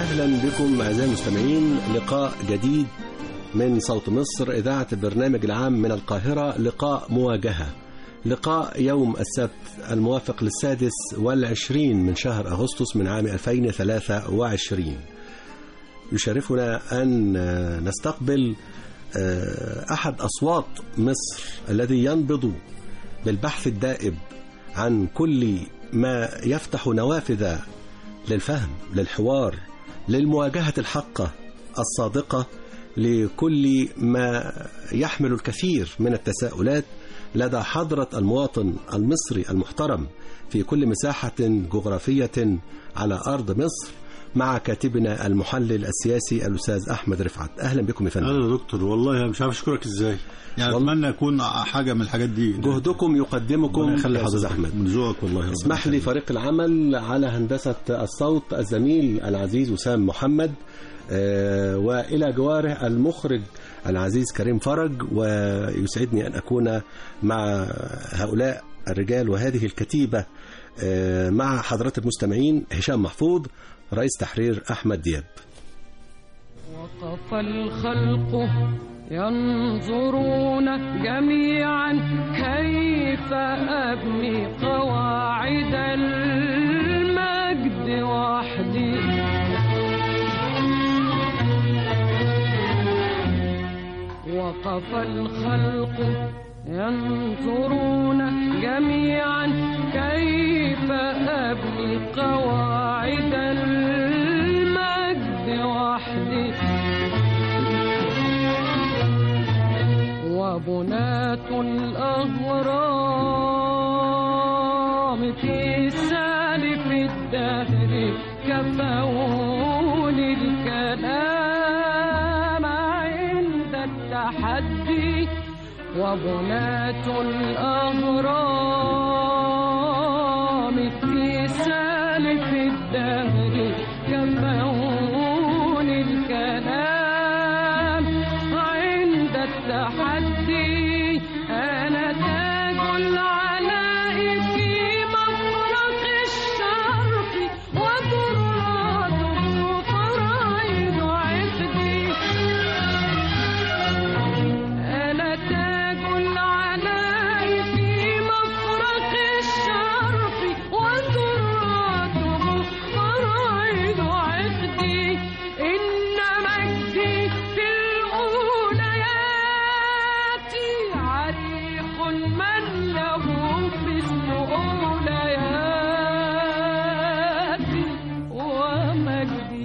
أهلا بكم أعزائي المستمعين لقاء جديد من صوت مصر إذاعة البرنامج العام من القاهرة لقاء مواجهة لقاء يوم السبت الموافق للسادس والعشرين من شهر أغسطس من عام 2023 يشرفنا أن نستقبل أحد أصوات مصر الذي ينبض بالبحث الدائب عن كل ما يفتح نوافذ للفهم للحوار للمواجهة الحقة الصادقة لكل ما يحمل الكثير من التساؤلات لدى حضرة المواطن المصري المحترم في كل مساحة جغرافية على أرض مصر مع كاتبنا المحلل السياسي الأستاذ أحمد رفعت أهلا بكم يا فندم اهلا يا دكتور والله مش عارف اشكرك ازاي يعني والله- اتمنى اكون حاجه من الحاجات دي جهدكم يقدمكم ربنا يخلي يا أستاذ حضرتك أحمد من ذوقك والله ربنا اسمح لي يخليك. فريق العمل على هندسة الصوت الزميل العزيز وسام محمد آه، وإلى جواره المخرج العزيز كريم فرج ويسعدني أن أكون مع هؤلاء الرجال وهذه الكتيبة آه، مع حضرات المستمعين هشام محفوظ رئيس تحرير أحمد دياب وقف الخلق ينظرون جميعا كيف أبني قواعد المجد وحدي وقف الخلق ينظرون جميعا كيف أبني قواعد المجد وحدي وبنات الأهرام في سالف الدهر كفون الكلام عند التحدي وبنات الأهرام في سالف الدهر كفون الكلام عند التحدي أنا تاج العلاء في مفرق الشرق وتراته فرائض عقدي أنا تاج العلاء في مفرق الشرق وتراته فرائض عقدي إن مجدي في الأوليات عريق من له مثل أولياتي ومجدي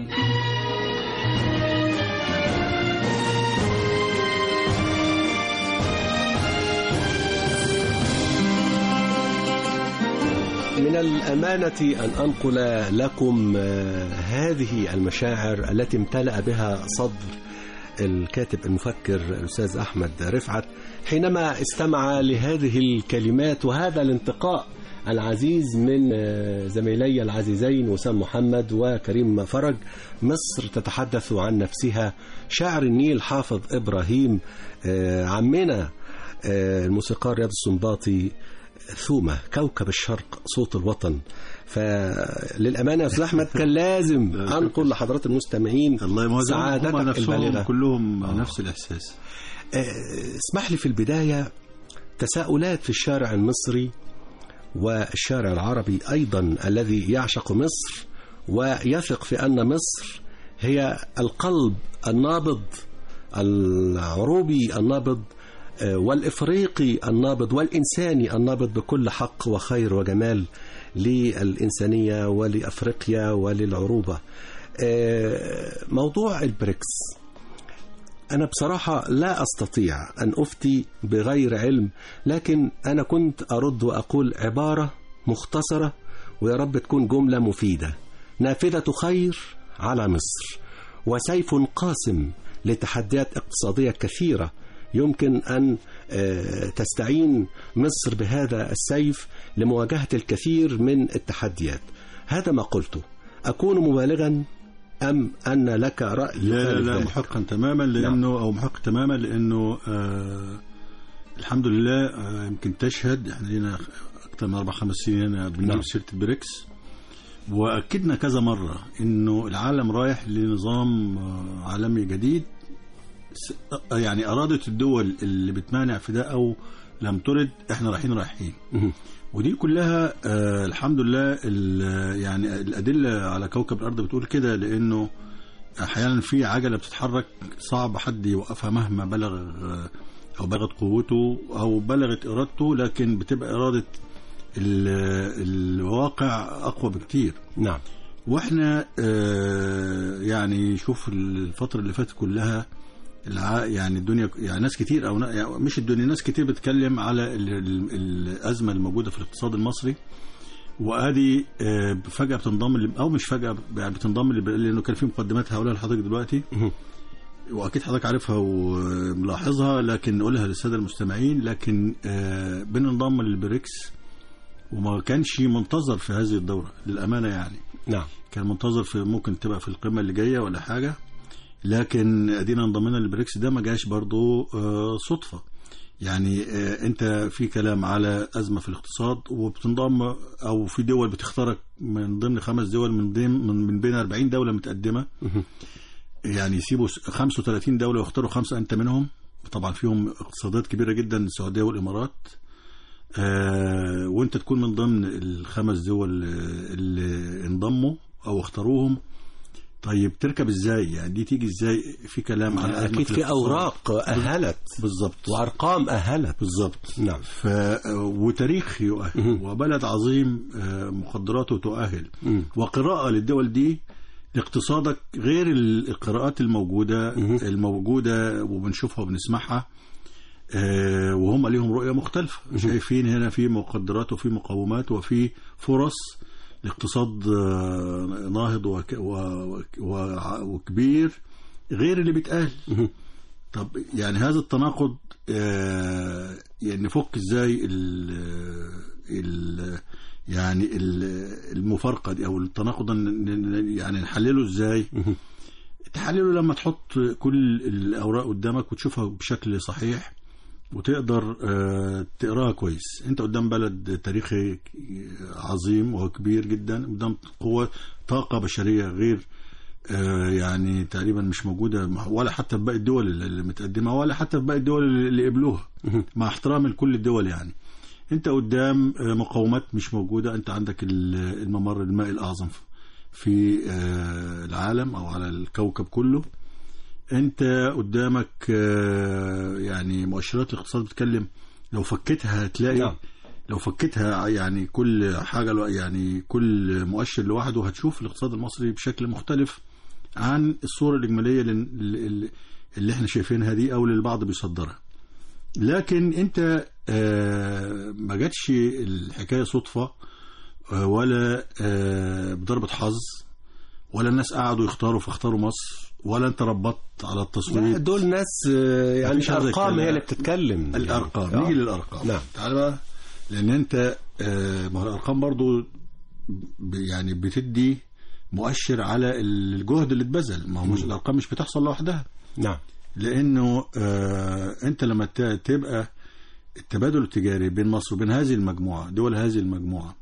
من الأمانة أن أنقل لكم آه، هذه المشاعر التي امتلأ بها صدر الكاتب المفكر الأستاذ أحمد رفعت حينما استمع لهذه الكلمات وهذا الانتقاء العزيز من آه، زميلي العزيزين وسام محمد وكريم فرج مصر تتحدث عن نفسها شاعر النيل حافظ إبراهيم آه، عمنا آه، الموسيقار رياض السنباطي ثومة كوكب الشرق صوت الوطن فللأمانة يا أستاذ أحمد كان لازم أنقل لحضرات المستمعين الله يموزن هم سعادتك نفسهم البالغة كلهم نفس الاحساس آه، اسمح لي في البداية تساؤلات في الشارع المصري والشارع العربي أيضا الذي يعشق مصر ويثق في أن مصر هي القلب النابض العروبي النابض آه، والإفريقي النابض والإنساني النابض بكل حق وخير وجمال للإنسانية ولأفريقيا وللعروبة آه، موضوع البريكس أنا بصراحة لا أستطيع أن أفتي بغير علم لكن أنا كنت أرد وأقول عبارة مختصرة ويا رب تكون جملة مفيدة نافذة خير على مصر وسيف قاسم لتحديات اقتصادية كثيرة يمكن أن آه، تستعين مصر بهذا السيف لمواجهة الكثير من التحديات هذا ما قلته أكون مبالغا أم أن لك رأي لا لا, يخالف لا ذلك؟ محقا تماما لانه او محق تماما لانه آه الحمد لله آه يمكن تشهد احنا لنا اكثر من اربع خمس سنين هنا نعم. بنجيب سيره البريكس واكدنا كذا مره انه العالم رايح لنظام آه، عالمي جديد س- آه، يعني ارادت الدول اللي بتمانع في ده او لم ترد احنا رايحين رايحين مهم. ودي كلها آه الحمد لله ال- يعني الادله على كوكب الارض بتقول كده لانه احيانا في عجله بتتحرك صعب حد يوقفها مهما بلغ آه، او بلغت قوته او بلغت ارادته لكن بتبقى اراده ال- الواقع اقوى بكتير نعم واحنا آه، يعني شوف الفتره اللي فاتت كلها الع... يعني الدنيا يعني ناس كتير او نا- يعني مش الدنيا ناس كتير بتتكلم على ال... ال... الازمه الموجوده في الاقتصاد المصري وادي آه، فجاه بتنضم ل... او مش فجاه يعني بتنضم ل... لانه كان في مقدمات هقولها لحضرتك دلوقتي مهم. واكيد حضرتك عارفها وملاحظها لكن نقولها للساده المستمعين لكن آه، بننضم للبريكس وما كانش منتظر في هذه الدوره للامانه يعني نعم كان منتظر في ممكن تبقى في القمه اللي جايه ولا حاجه لكن ادينا انضمينا للبريكس ده ما جاش برضو آه، صدفه يعني آه، انت في كلام على ازمه في الاقتصاد وبتنضم او في دول بتختارك من ضمن خمس دول من ضمن من من بين 40 دوله متقدمه مهم. يعني يسيبوا س- 35 دوله ويختاروا خمسه انت منهم طبعا فيهم اقتصادات كبيره جدا السعوديه والامارات آه وانت تكون من ضمن الخمس دول آه، اللي انضموا او اختاروهم طيب تركب ازاي يعني دي تيجي ازاي في كلام على أزمة اكيد في الاقتصاد. اوراق اهلت بالظبط وارقام اهلت بالظبط نعم ف وتاريخ يؤهل وبلد عظيم آه، مقدراته تؤهل مم. وقراءة للدول دي لاقتصادك غير القراءات الموجودة مهم. الموجودة وبنشوفها وبنسمعها آه، وهم ليهم رؤية مختلفة شايفين هنا في مقدرات وفي مقومات وفي فرص لاقتصاد آه، ناهض وك- و- و- وكبير غير اللي بيتقال مهم. طب يعني هذا التناقض آه، يعني نفك ازاي ال ال يعني ال- المفارقه دي او التناقض ده ن- ن- يعني نحلله ازاي مهم. تحلله لما تحط كل الاوراق قدامك وتشوفها بشكل صحيح وتقدر آه، تقراها كويس انت قدام بلد تاريخي عظيم وكبير جدا قدام قوة طاقة بشرية غير آه، يعني تقريبا مش موجودة ولا حتى في باقي الدول اللي متقدمة ولا حتى في باقي الدول اللي قبلوها مهم. مع احترامي لكل الدول يعني انت قدام آه، مقومات مش موجودة انت عندك ال- الممر المائي الأعظم في آه، العالم أو على الكوكب كله انت قدامك آه، يعني مؤشرات الاقتصاد بتتكلم لو فكتها هتلاقي نعم. لو فكتها يعني كل حاجة لو- يعني كل مؤشر لوحده هتشوف الاقتصاد المصري بشكل مختلف عن الصورة الإجمالية اللي, اللي- اللي احنا شايفينها دي أو اللي البعض بيصدرها لكن انت آه، ما جاتش الحكاية صدفة آه، ولا آه، بضربة حظ ولا الناس قعدوا يختاروا فاختاروا مصر ولا انت ربطت على لا التصويت دول ناس آه، يعني مفيش هذا الارقام الكلام. هي اللي بتتكلم الارقام آه. نيجي للارقام نعم. تعال بقى لان انت آه، ما هو الارقام برضو ب- يعني بتدي مؤشر على الجهد اللي اتبذل ما هو مش الارقام مش بتحصل لوحدها نعم لانه آه انت لما ت- تبقى التبادل التجاري بين مصر وبين هذه المجموعه دول هذه المجموعه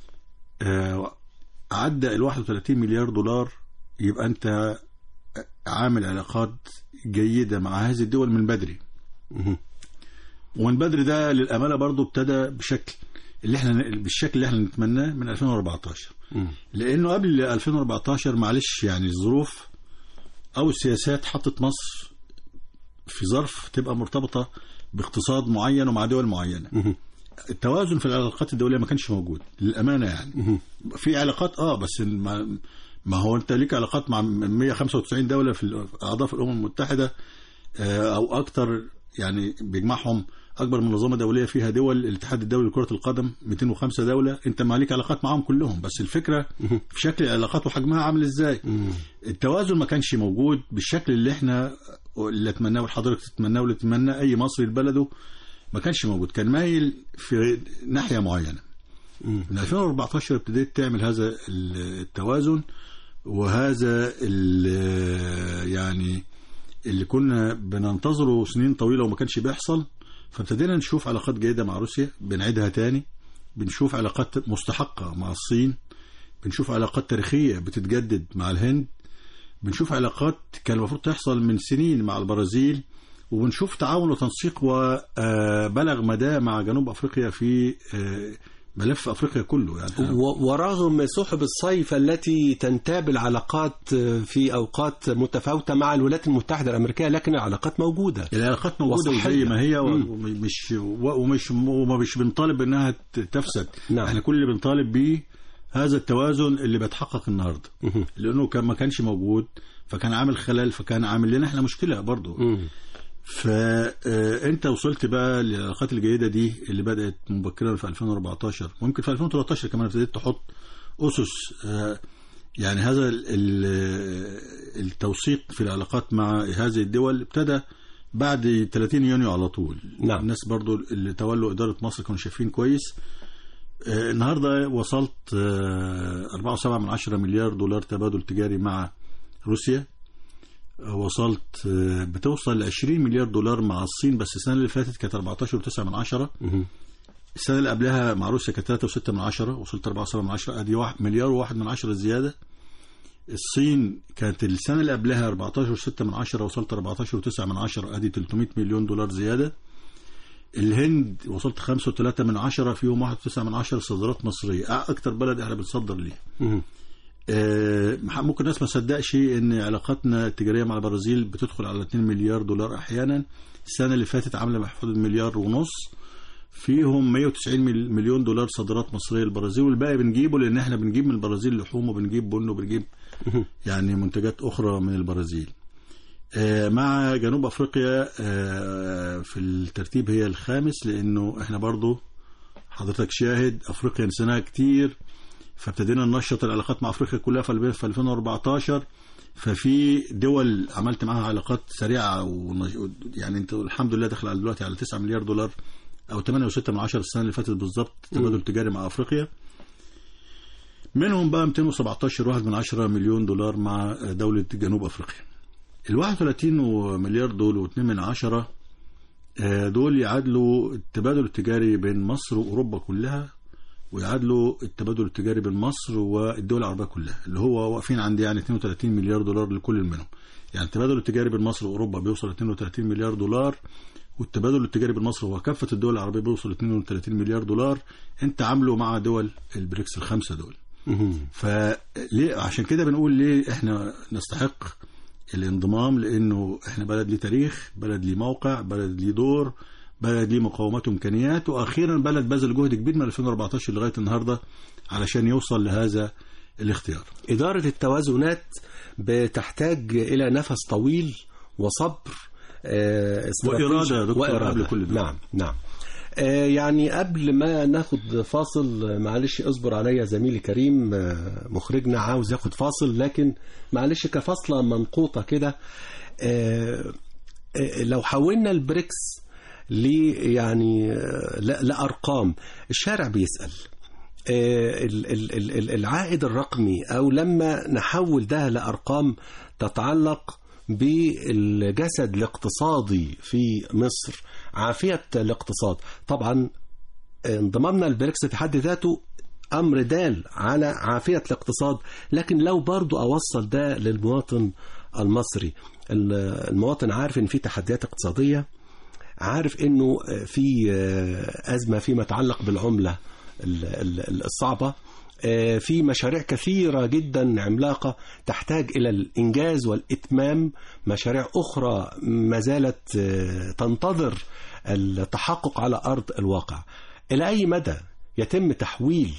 آه عدى ال 31 مليار دولار يبقى انت عامل علاقات جيده مع هذه الدول من بدري مهم. ومن بدري ده للامانه برضو ابتدى بشكل اللي احنا بالشكل اللي احنا نتمناه من 2014 مم. لانه قبل 2014 معلش يعني الظروف او السياسات حطت مصر في ظرف تبقى مرتبطه باقتصاد معين ومع دول معينه مهم. التوازن في العلاقات الدوليه ما كانش موجود للامانه يعني مهم. في علاقات اه بس ما, ما هو انت ليك علاقات مع 195 دوله في اعضاء في الامم المتحده آه، او اكتر يعني بيجمعهم اكبر منظمه دوليه فيها دول الاتحاد الدولي لكره القدم 205 دوله انت ما ليك علاقات معاهم كلهم بس الفكره في شكل العلاقات وحجمها عامل ازاي مم. التوازن ما كانش موجود بالشكل اللي احنا اللي اتمناه وحضرتك تتمناه واللي تتمناه اي مصري لبلده ما كانش موجود كان مايل في ناحيه معينه مم. من 2014 ابتديت تعمل هذا التوازن وهذا ال- يعني اللي كنا بننتظره سنين طويله وما كانش بيحصل فابتدينا نشوف علاقات جيده مع روسيا بنعيدها تاني بنشوف علاقات مستحقه مع الصين بنشوف علاقات تاريخيه بتتجدد مع الهند بنشوف علاقات كان المفروض تحصل من سنين مع البرازيل وبنشوف تعاون وتنسيق وبلغ مداه مع جنوب افريقيا في آه، ملف افريقيا كله يعني و- ورغم سحب الصيف التي تنتاب العلاقات في أوقات متفاوتة مع الولايات المتحدة الأمريكية لكن العلاقات موجودة العلاقات موجوده وصحية. زي ما هي مم. ومش ومش ومش بنطالب انها ت- تفسد نعم. احنا كل اللي بنطالب بيه هذا التوازن اللي بيتحقق النهارده مهم. لانه كان ما كانش موجود فكان عامل خلل فكان عامل لنا احنا مشكله برضه مم. فانت وصلت بقى للعلاقات الجيده دي اللي بدات مبكرا في 2014 ممكن في 2013 كمان ابتديت تحط اسس آه، يعني هذا ال- ال- التوثيق في العلاقات مع هذه الدول ابتدى بعد 30 يونيو على طول نعم. الناس برضو اللي تولوا اداره مصر كانوا شايفين كويس آه، النهارده وصلت آه، 4.7 من 10 مليار دولار تبادل تجاري مع روسيا وصلت آه، بتوصل ل 20 مليار دولار مع الصين بس السنه اللي فاتت كانت 14.9 من عشرة مهم. السنه اللي قبلها مع روسيا كانت 3.6 من عشرة وصلت 4.7 من عشرة ادي واحد مليار وواحد من عشرة زياده الصين كانت السنه اللي قبلها 14.6 من عشرة وصلت 14.9 من عشرة ادي 300 مليون دولار زياده الهند وصلت 5.3 من عشرة فيهم 1.9 من عشرة صادرات مصريه اكتر بلد احنا بنصدر ليه مهم. آه، ممكن الناس ما تصدقش ان علاقاتنا التجاريه مع البرازيل بتدخل على 2 مليار دولار احيانا السنه اللي فاتت عامله محفوظ مليار ونص فيهم 190 مل- مليون دولار صادرات مصريه للبرازيل والباقي بنجيبه لان احنا بنجيب من البرازيل لحوم وبنجيب بن وبنجيب يعني منتجات اخرى من البرازيل آه، مع جنوب افريقيا آه، في الترتيب هي الخامس لانه احنا برضو حضرتك شاهد افريقيا نسيناها كتير فابتدينا ننشط العلاقات مع افريقيا كلها في الب- في 2014 ففي دول عملت معاها علاقات سريعه ونج... يعني انت الحمد لله داخل على دلوقتي على 9 مليار دولار او 8.6 من عشرة السنه اللي فاتت بالظبط تبادل تجاري مع افريقيا منهم بقى 217 واحد من عشرة مليون دولار مع دولة جنوب أفريقيا ال 31 مليار دول و2 من عشرة آه، دول يعادلوا التبادل التجاري بين مصر وأوروبا كلها ويعادلوا التبادل التجاري بين مصر والدول العربية كلها اللي هو واقفين عند يعني 32 مليار دولار لكل منهم يعني التبادل التجاري بين مصر وأوروبا بيوصل 32 مليار دولار والتبادل التجاري بين مصر وكافة الدول العربية بيوصل 32 مليار دولار انت عامله مع دول البريكس الخمسة دول مهم. فليه عشان كده بنقول ليه احنا نستحق الانضمام لانه احنا بلد ليه تاريخ بلد ليه موقع بلد ليه دور بلد ليه مقاومات وامكانيات واخيرا بلد بذل جهد كبير من 2014 لغايه النهارده علشان يوصل لهذا الاختيار إدارة التوازنات بتحتاج إلى نفس طويل وصبر آه، استراتيجي وإرادة يا دكتور قبل كل ده. نعم نعم آه، يعني قبل ما ناخد فاصل آه، معلش اصبر عليا زميلي كريم آه، مخرجنا عاوز ياخد فاصل لكن معلش كفاصلة منقوطة كده آه، آه، لو حولنا البريكس ل يعني آه، لا- لأرقام الشارع بيسأل آه، ال- ال- ال- ال- العائد الرقمي او لما نحول ده لارقام تتعلق بالجسد الاقتصادي في مصر عافيه الاقتصاد طبعا انضمامنا للبريكس في حد ذاته امر دال على عافيه الاقتصاد لكن لو برضو اوصل ده للمواطن المصري المواطن عارف ان في تحديات اقتصاديه عارف انه في ازمه فيما يتعلق بالعمله ال- ال- الصعبه في مشاريع كثيرة جدا عملاقة تحتاج إلى الإنجاز والإتمام مشاريع أخرى ما زالت تنتظر التحقق على أرض الواقع إلى أي مدى يتم تحويل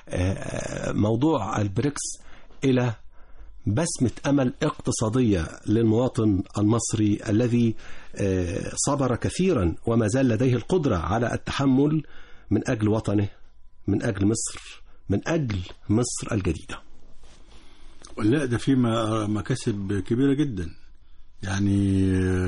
موضوع البريكس إلى بسمة أمل اقتصادية للمواطن المصري الذي صبر كثيرا وما زال لديه القدرة على التحمل من أجل وطنه من أجل مصر من أجل مصر الجديدة لا ده في مكاسب كبيرة جدا يعني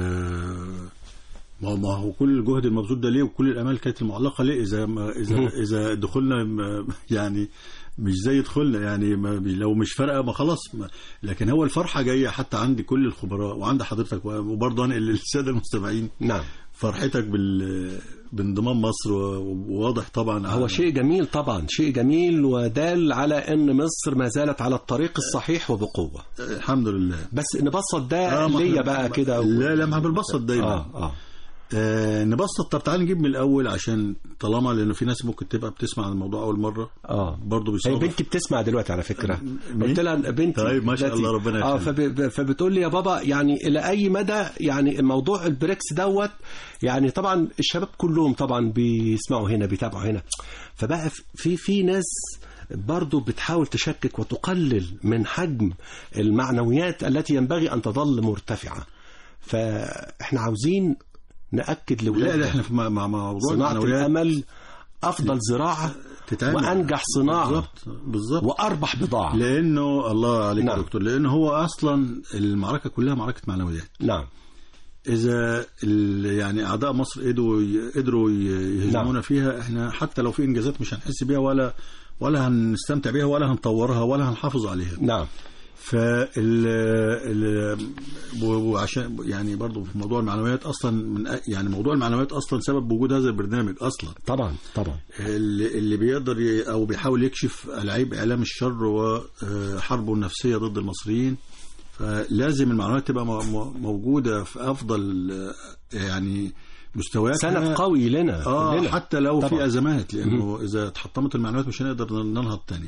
ما ما هو كل الجهد المبذول ده ليه وكل الامال كانت المعلقه ليه اذا ما اذا اذا دخولنا يعني مش زي دخولنا يعني ما لو مش فارقه ما خلاص ما لكن هو الفرحه جايه حتى عند كل الخبراء وعند حضرتك وبرضه انقل للساده المستمعين نعم فرحتك بال بانضمام مصر و- وواضح طبعا هو شيء جميل طبعا شيء جميل ودال على ان مصر ما زالت على الطريق الصحيح وبقوه الحمد لله بس نبسط ده آه، ما ليا إحنا- بقى كده و- لا لا ما بنبسط دايما اه اه آه نبسط طب تعال نجيب من الاول عشان طالما لانه في ناس ممكن تبقى بتسمع عن الموضوع اول مره اه برضه هي بيصادف بنتي بتسمع دلوقتي على فكره مين؟ قلت لها بنتي طيب، ما شاء دلوقتي- الله، ربنا اه يخليك. فب... فبتقول لي يا بابا يعني الى اي مدى يعني موضوع البريكس دوت يعني طبعا الشباب كلهم طبعا بيسمعوا هنا بيتابعوا هنا فبقى في في ناس برضو بتحاول تشكك وتقلل من حجم المعنويات التي ينبغي ان تظل مرتفعه فاحنا عاوزين ناكد لا لا لاولادنا احنا في مع مع موضوع صناعه المعنويات الامل افضل زراعه تتعمل. وانجح صناعه بالظبط بالظبط واربح بضاعه لانه الله عليك نعم. يا دكتور لانه هو اصلا المعركه كلها معركه معنويات نعم اذا ال- يعني اعداء مصر قدروا ي- قدروا ي- يهزمونا نعم. فيها احنا حتى لو في انجازات مش هنحس بيها ولا ولا هنستمتع بيها ولا هنطورها ولا هنحافظ عليها نعم فال ال- و- وعشان يعني برضو في موضوع المعنويات اصلا من أ- يعني موضوع المعنويات اصلا سبب وجود هذا البرنامج اصلا طبعا طبعا اللي اللي بيقدر ي- او بيحاول يكشف العيب اعلام الشر وحربه النفسيه ضد المصريين فلازم المعلومات تبقى م- م- موجوده في افضل آه، يعني مستويات سند قوي لنا اه كلنا. حتى لو طبعاً. في ازمات لانه اذا اتحطمت المعلومات مش هنقدر ننهض تاني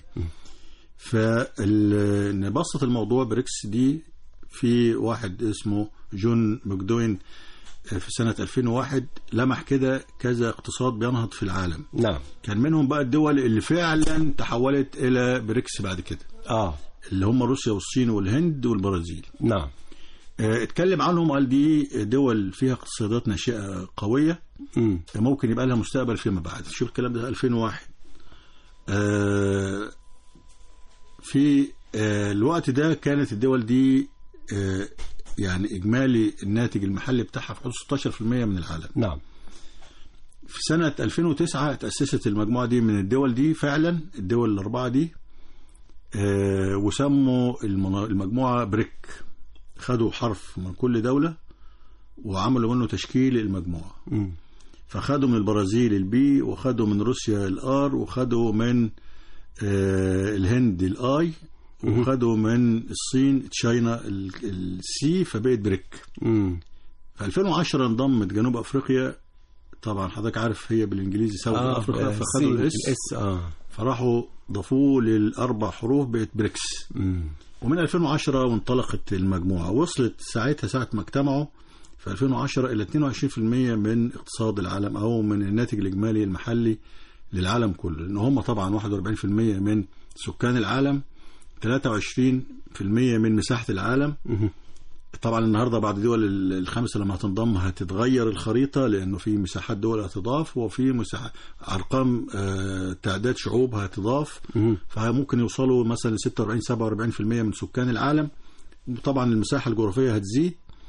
فنبسط الموضوع بريكس دي في واحد اسمه جون ماكدوين في سنة 2001 لمح كده كذا اقتصاد بينهض في العالم نعم كان منهم بقى الدول اللي فعلا تحولت إلى بريكس بعد كده اه اللي هم روسيا والصين والهند والبرازيل نعم اه، اتكلم عنهم قال دي دول فيها اقتصادات ناشئة قوية مم. ممكن يبقى لها مستقبل فيما بعد شوف الكلام ده 2001 آه في آه الوقت ده كانت الدول دي آه يعني إجمالي الناتج المحلي بتاعها في حدود 16% من العالم نعم في سنة 2009 تأسست المجموعة دي من الدول دي فعلا الدول الأربعة دي آه وسموا المنا- المجموعة بريك خدوا حرف من كل دولة وعملوا منه تشكيل المجموعة مم. فخدوا من البرازيل البي وخدوا من روسيا الار وخدوا من آه الهند الاي وخدوا من الصين تشاينا ال- السي فبقت بريك مم. في 2010 انضمت جنوب افريقيا طبعا حضرتك عارف هي بالانجليزي ساوث اه افريقيا آه، فخدوا سي- الاس الاس اه فراحوا ضافوه للاربع حروف بقت بريكس مم. ومن 2010 وانطلقت المجموعة وصلت ساعتها ساعة ما اجتمعوا في 2010 إلى 22% من اقتصاد العالم أو من الناتج الإجمالي المحلي للعالم كله لأن هم طبعا 41% من سكان العالم 23% من مساحة العالم مم. طبعا النهارده بعد دول ال- الخمسه لما هتنضم هتتغير الخريطه لانه في مساحات دول هتضاف وفي مساحات ارقام آه، تعداد شعوب هتضاف مم. فممكن يوصلوا مثلا ل 46 47% من سكان العالم وطبعا المساحه الجغرافيه هتزيد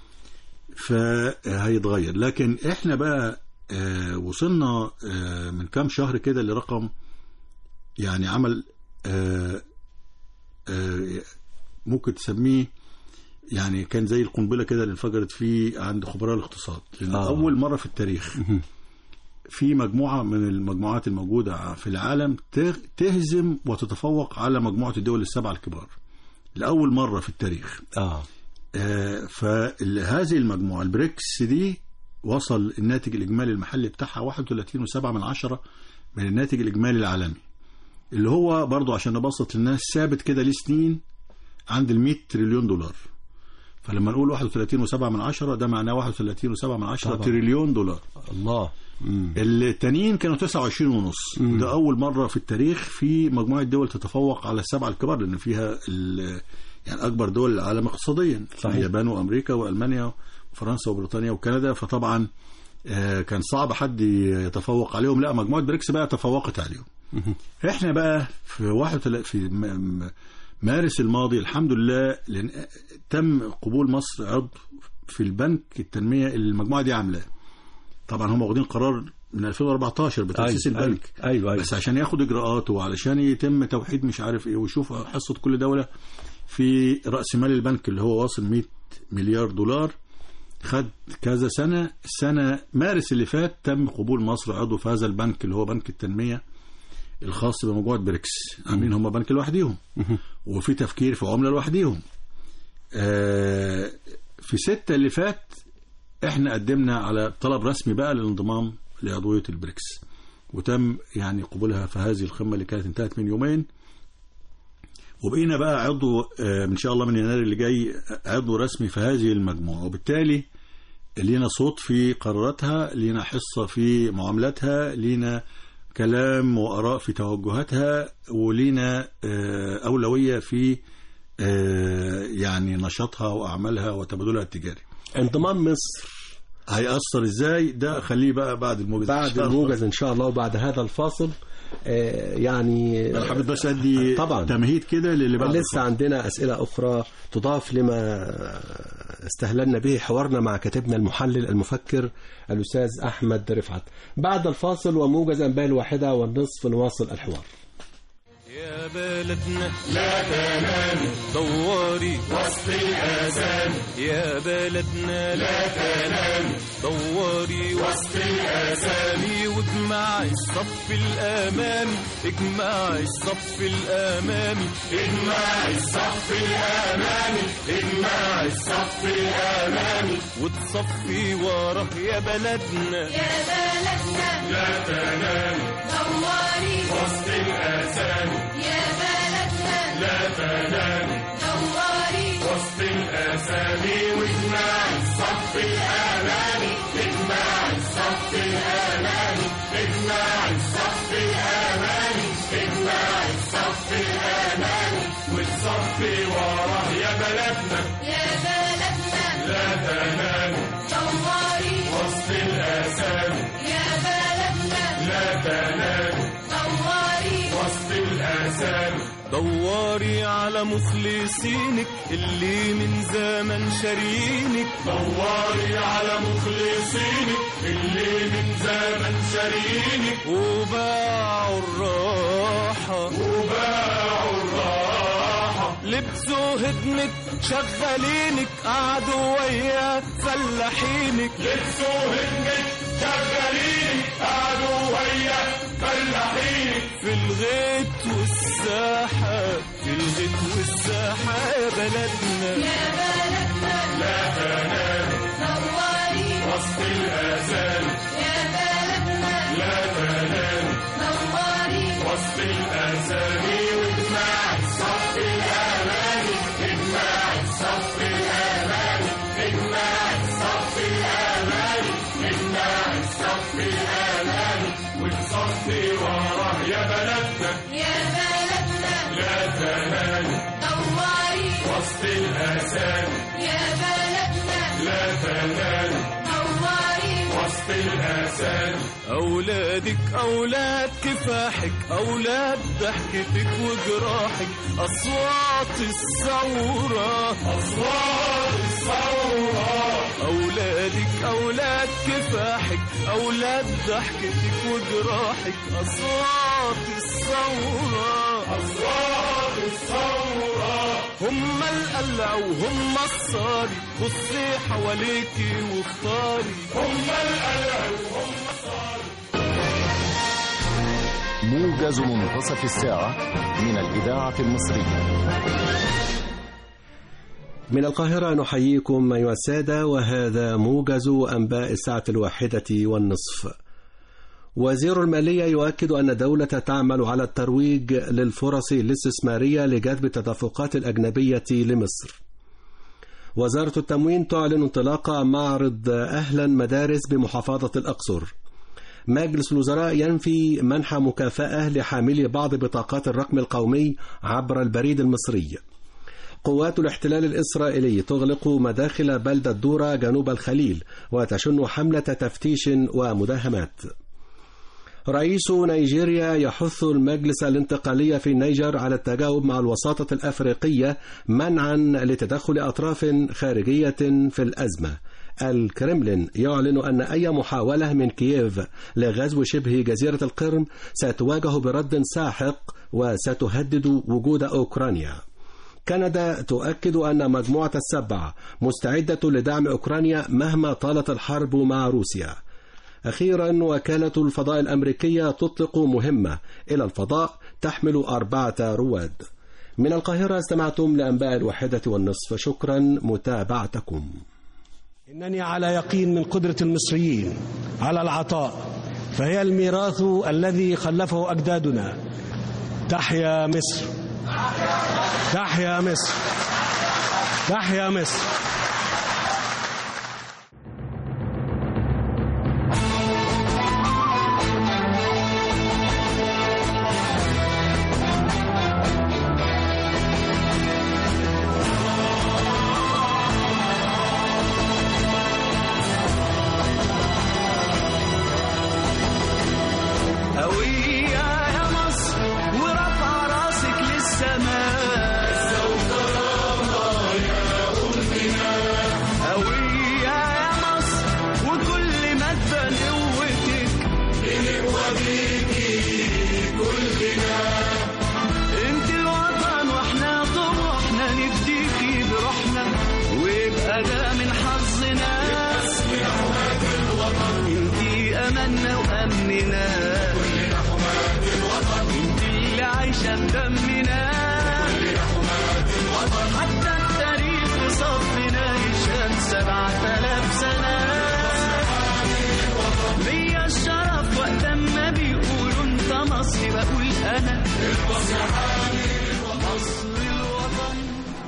فهيتغير لكن احنا بقى آه، وصلنا آه، من كام شهر كده لرقم يعني عمل آه، آه، ممكن تسميه يعني كان زي القنبله كده اللي انفجرت فيه عند خبراء الاقتصاد لان آه. آه. اول مره في التاريخ في مجموعه من المجموعات الموجوده في العالم ته- تهزم وتتفوق على مجموعه الدول السبعه الكبار لاول مره في التاريخ اه آه، فهذه المجموعه البريكس دي وصل الناتج الاجمالي المحلي بتاعها 31.7 من عشرة من الناتج الاجمالي العالمي اللي هو برضو عشان نبسط للناس ثابت كده ليه سنين عند ال 100 تريليون دولار فلما نقول 31.7 من عشرة ده معناه 31.7 من عشرة طبعا. تريليون دولار الله مم. التانيين كانوا 29 ونص مم. وده اول مره في التاريخ في مجموعه دول تتفوق على السبعه الكبار لان فيها ال- يعني اكبر دول العالم اقتصاديا صحيح. اليابان وامريكا والمانيا وفرنسا وبريطانيا وكندا فطبعا آه، كان صعب حد يتفوق عليهم لا مجموعه بريكس بقى تفوقت عليهم احنا بقى في واحد وتلا- في م- م- مارس الماضي الحمد لله لأن تم قبول مصر عضو في البنك التنميه اللي المجموعه دي عاملاه طبعا هم واخدين قرار من 2014 بتاسيس أيوة، البنك أيوة، أيوة، أيوة. بس عشان ياخد اجراءاته وعلشان يتم توحيد مش عارف ايه ويشوف حصه كل دوله في راس مال البنك اللي هو واصل 100 مليار دولار خد كذا سنة السنة مارس اللي فات تم قبول مصر عضو في هذا البنك اللي هو بنك التنمية الخاص بمجموعة بريكس عاملين هم بنك لوحديهم وفي تفكير في عملة لوحديهم آه، في ستة اللي فات احنا قدمنا على طلب رسمي بقى للانضمام لعضوية البريكس وتم يعني قبولها في هذه القمة اللي كانت انتهت من يومين وبقينا بقى عضو آه، ان شاء الله من يناير اللي جاي عضو رسمي في هذه المجموعة وبالتالي لينا صوت في قراراتها لينا حصة في معاملاتها لينا كلام وآراء في توجهاتها ولينا آه، أولوية في آه، يعني نشاطها وأعمالها وتبادلها التجاري انضمام مصر هيأثر ازاي ده خليه بقى بعد الموجز إن بعد شاء الله. الموجز ان شاء الله وبعد هذا الفاصل آه، يعني انا حبيت بس ادي طبعا. تمهيد كده للي بعد لسه عندنا أسئلة أخرى تضاف لما استهللنا به حوارنا مع كاتبنا المحلل المفكر الأستاذ أحمد رفعت بعد الفاصل وموجز أنباء الواحدة والنصف نواصل الحوار يا بلدنا لا تنام دوري وسط الآذان يا بلدنا لا تنام دوري وسط الآذان واجمعي الصف الأمامي اجمعي الصف الأمامي اجمعي الصف الأمامي اجمعي الصف الأمامي وتصفي وراه يا بلدنا يا بلدنا لا تنام دواري وسط الآذان يا بلدنا لا تنام دواري وسط الأسامي واجمع الصف الأمامي اجمع الصف الأمامي اجمع الصف الأمامي اجمع الصف الأمامي والصف وراه يا بلدنا يا بلدنا لا تنام دواري وسط الأسامي يا بلدنا لا تنام دواري وسط الآثام دوري على مخلصينك اللي من زمن شارينك دوري على مخلصينك اللي من زمن شارينك وباعوا الراحة وباعوا الراحة لبسوا هدمك شغالينك قعدوا ويا فلاحينك لبسوا هدمك شغالينك قعدوا ويا فلاحينك في الغيط والساحة في الغيط والساحة يا بلدنا يا بلدنا لا تنام دواري وسط الآذان يا بلدنا لا تنام دواري وسط الأسامي واجمع الصف الأمامي اجمع الصف الأمامي اجمع الصف الأمامي اجمع الصف الأمامي والصف وراه يا بلدنا يا بلدنا لا تنام دواري وسط الأسامي يا بلدنا لا تنام دواري وسط الأسامي أولادك أولاد كفاحك أولاد ضحكتك وجراحك أصوات الثورة أصوات الثورة أولادك أولاد كفاحك أولاد ضحكتك وجراحك أصوات الثورة أصوات الثورة هم القلع وهم الصاري بصي حواليكي واختاري هم القلع وهم موجز منتصف الساعة من الإذاعة المصرية من القاهرة نحييكم أيها السادة وهذا موجز أنباء الساعة الواحدة والنصف وزير المالية يؤكد أن الدولة تعمل على الترويج للفرص الاستثمارية لجذب التدفقات الأجنبية لمصر وزارة التموين تعلن انطلاق معرض أهلا مدارس بمحافظة الأقصر مجلس الوزراء ينفي منح مكافأة لحاملي بعض بطاقات الرقم القومي عبر البريد المصري قوات الاحتلال الإسرائيلي تغلق مداخل بلدة دورة جنوب الخليل وتشن حملة تفتيش ومداهمات رئيس نيجيريا يحث المجلس الانتقالي في النيجر على التجاوب مع الوساطة الأفريقية منعا لتدخل أطراف خارجية في الأزمة الكرملين يعلن أن أي محاولة من كييف لغزو شبه جزيرة القرم ستواجه برد ساحق وستهدد وجود أوكرانيا كندا تؤكد أن مجموعة السبع مستعدة لدعم أوكرانيا مهما طالت الحرب مع روسيا أخيرا وكالة الفضاء الأمريكية تطلق مهمة إلى الفضاء تحمل أربعة رواد من القاهرة استمعتم لأنباء الواحدة والنصف شكرا متابعتكم إنني على يقين من قدرة المصريين على العطاء فهي الميراث الذي خلفه أجدادنا تحيا مصر تحيا مصر تحيا مصر قوية يا مصر ورفع راسك للسماء قوية يا مصر وكل ما تبان قوتك انت الوطن واحنا طموحنا نفديكي بروحنا ويبقى ده من حظنا انت املنا وامننا انت اللي عايشه بدمنا حتى التاريخ في صفنا يشهد سبعة آلاف سنة ليا الشرف وقت ما بيقولوا انت مصري بقول انا مصر الوطن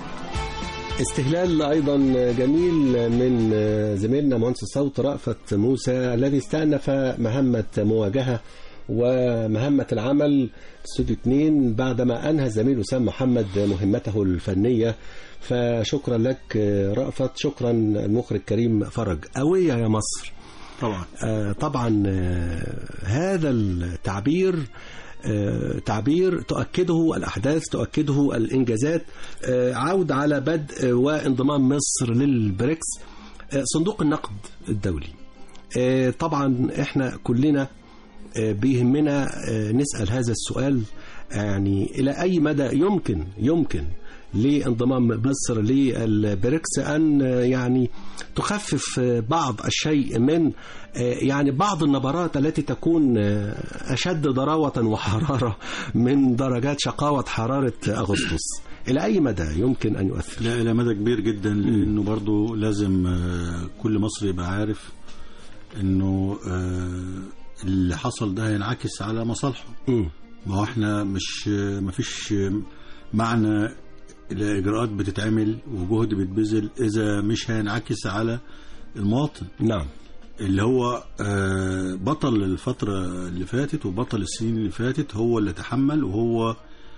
استهلال أيضا جميل من زميلنا مهندس الصوت رأفت موسى الذي استأنف مهمة مواجهة ومهمة العمل استوديو 2 بعدما أنهى الزميل وسام محمد مهمته الفنية فشكرا لك رأفت شكرا المخرج كريم فرج قوية يا مصر طبعا آه، طبعا آه، هذا التعبير آه، تعبير تؤكده الأحداث تؤكده الإنجازات آه، عود على بدء وانضمام مصر للبريكس آه، صندوق النقد الدولي آه، طبعا احنا كلنا آه، بيهمنا آه، نسأل هذا السؤال يعني إلى أي مدى يمكن يمكن لانضمام مصر للبريكس أن آه، يعني تخفف آه، بعض الشيء من آه، يعني بعض النبرات التي تكون آه، أشد ضراوة وحرارة من درجات شقاوة حرارة أغسطس إلى أي مدى يمكن أن يؤثر لا إلى مدى كبير جدا لأنه برضو لازم آه، كل مصري يبقى عارف إنه آه، اللي حصل ده هينعكس على مصالحه مم. ما هو احنا مش ما فيش معنى الإجراءات بتتعمل وجهد بيتبذل إذا مش هينعكس على المواطن نعم اللي هو آه، بطل الفترة اللي فاتت وبطل السنين اللي فاتت هو اللي تحمل وهو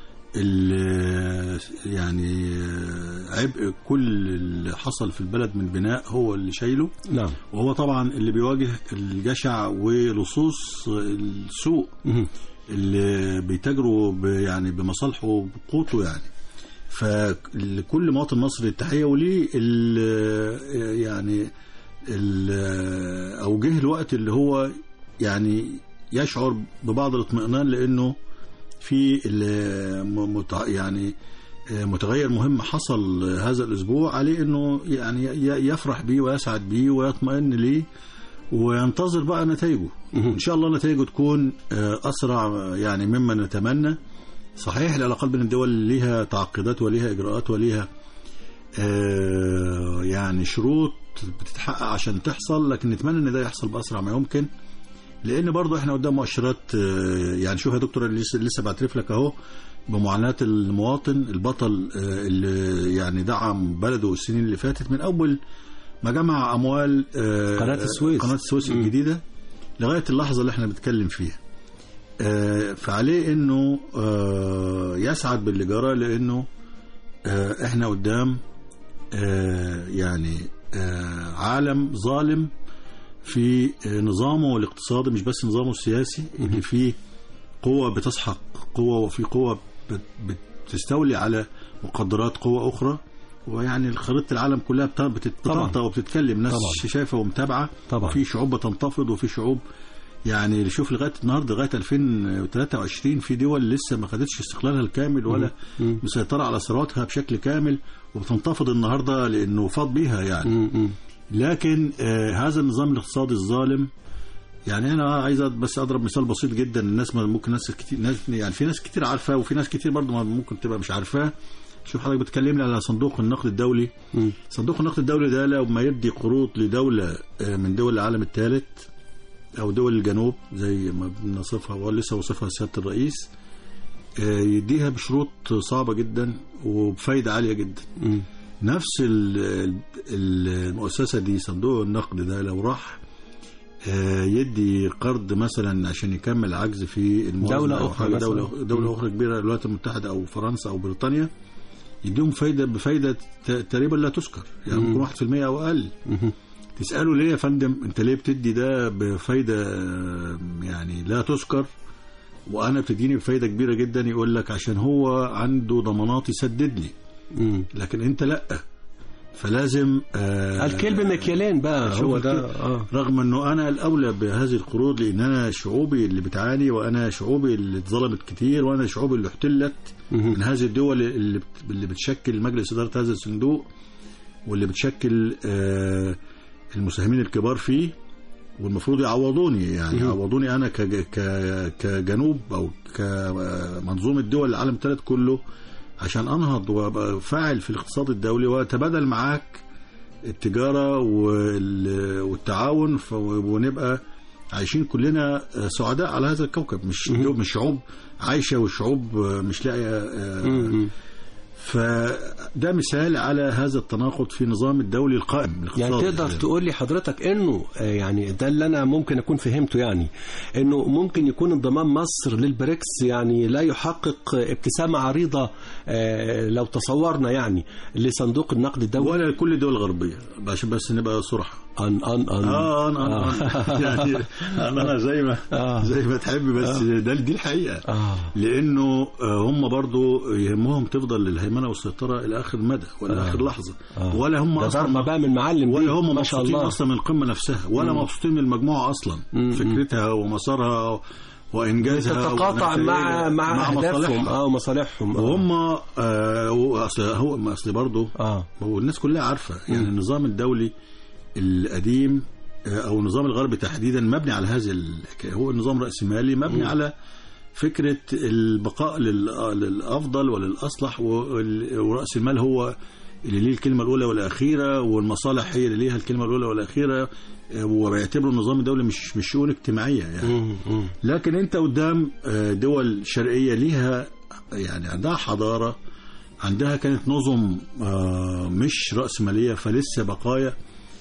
اللي يعني آه، عبء كل اللي حصل في البلد من بناء هو اللي شايله نعم وهو طبعا اللي بيواجه الجشع ولصوص السوء مم. اللي بيتاجروا ب- يعني بمصالحه وبقوته يعني فلكل مواطن مصري التحيه وليه ال- يعني ال- او جه الوقت اللي هو يعني يشعر ببعض الاطمئنان لانه في ال- م- متع- يعني متغير مهم حصل هذا الاسبوع عليه انه يعني ي- يفرح بيه ويسعد بيه ويطمئن ليه وينتظر بقى نتائجه ان شاء الله نتائجه تكون آه، اسرع يعني مما نتمنى صحيح العلاقات بين الدول ليها تعقيدات وليها اجراءات وليها آه، يعني شروط بتتحقق عشان تحصل لكن نتمنى ان ده يحصل باسرع ما يمكن لان برضو احنا قدام مؤشرات آه، يعني شوف يا دكتور اللي لسه لسه بعترف لك اهو بمعاناه المواطن البطل آه، اللي يعني دعم بلده السنين اللي فاتت من اول ما جمع اموال آه، قناة السويس. قناه السويس مم. الجديده لغايه اللحظه اللي احنا بنتكلم فيها آه، فعليه انه آه، يسعد باللي جرى لانه آه، احنا قدام آه، يعني آه، عالم ظالم في آه، نظامه الاقتصادي مش بس نظامه السياسي اللي فيه قوة بتسحق قوة وفي قوة بت- بتستولي على مقدرات قوة أخرى ويعني خريطة العالم كلها بت- بتتطرطق وبتتكلم ناس طبعاً. شايفة ومتابعة طبعاً. وفي شعوب بتنتفض وفي شعوب يعني شوف لغايه النهارده لغايه 2023 في دول لسه ما خدتش استقلالها الكامل ولا مسيطره على ثرواتها بشكل كامل وبتنتفض النهارده لانه فاض بيها يعني مم. مم. لكن آه هذا النظام الاقتصادي الظالم يعني انا عايز بس اضرب مثال بسيط جدا الناس ما- ممكن ناس كتير ناس يعني في ناس كتير عارفاه وفي ناس كتير برضه ما ممكن تبقى مش عارفاه شوف حضرتك بتكلمني على صندوق النقد الدولي مم. صندوق النقد الدولي ده لما يدي قروض لدولة آه، من دول العالم الثالث أو دول الجنوب زي ما بنصفها ولسه وصفها سيادة الرئيس آه، يديها بشروط صعبة جدا وبفايدة عالية جدا مم. نفس ال- ال- المؤسسة دي صندوق النقد ده لو راح آه، يدي قرض مثلا عشان يكمل عجز في الموازنة دولة أو أخرى حاجة مثلاً. دولة دولة أخرى كبيرة الولايات المتحدة أو فرنسا أو بريطانيا يديهم فايدة بفايدة ت- تقريبا لا تذكر يعني ممكن 1% أو أقل مم. تسأله ليه يا فندم أنت ليه بتدي ده بفايدة آه، يعني لا تذكر وأنا بتديني بفايدة كبيرة جدا يقول لك عشان هو عنده ضمانات يسدد لي مم. لكن أنت لأ فلازم آه الكلب مكيالين بقى شوف هو الكلب. ده اه رغم انه انا الاولى بهذه القروض لان انا شعوبي اللي بتعاني وانا شعوبي اللي اتظلمت كتير وانا شعوبي اللي احتلت مهم. من هذه الدول اللي بت- اللي بتشكل مجلس اداره هذا الصندوق واللي بتشكل آه، المساهمين الكبار فيه والمفروض يعوضوني يعني يعوضوني انا كج- ك- كجنوب او كمنظومه دول العالم الثالث كله عشان انهض وابقى فاعل في الاقتصاد الدولي واتبادل معاك التجاره وال- والتعاون ف- ونبقى عايشين كلنا سعداء على هذا الكوكب مش مش شعوب عايشه والشعوب مش لاقيه آه، مم. فده مثال على هذا التناقض في النظام الدولي القائم يعني الاقتصادي. تقدر تقول لي حضرتك انه آه، يعني ده اللي انا ممكن اكون فهمته يعني انه ممكن يكون انضمام مصر للبريكس يعني لا يحقق ابتسامه عريضه آه، لو تصورنا يعني لصندوق النقد الدولي ولا كل الدول الغربيه عشان بس نبقى صراحه ان ان ان اه انا انا يعني انا أنا زي ما آه. زي ما تحب بس ده دي الحقيقه آه. لانه آه، هم برضو يهمهم تفضل الهيمنه والسيطره الى اخر مدى ولا اخر لحظه ولا هم ده اصلا ضربه بقى من معلم دي ولا هم ما شاء مبسوطين الله اصلا من القمه نفسها ولا مبسوطين من المجموعه اصلا مم. فكرتها ومسارها وانجازها تتقاطع مع مع اهدافهم مصالحها اه ومصالحهم آه. وهم آه هو اصل هو اصل برضه اه هو الناس كلها عارفه يعني النظام الدولي القديم آه، او النظام الغربي تحديدا مبني على هذه الحكايه هو النظام الراسمالي مبني على فكره البقاء لل- للافضل وللاصلح وال- وراس المال هو اللي ليه الكلمه الاولى والاخيره والمصالح هي اللي ليها الكلمه الاولى والاخيره آه، وبيعتبروا النظام الدولي مش مش شؤون اجتماعيه يعني مم. مم. لكن انت قدام آه، دول شرقيه ليها يعني عندها حضاره عندها كانت نظم آه، مش رأسمالية فلسه بقايا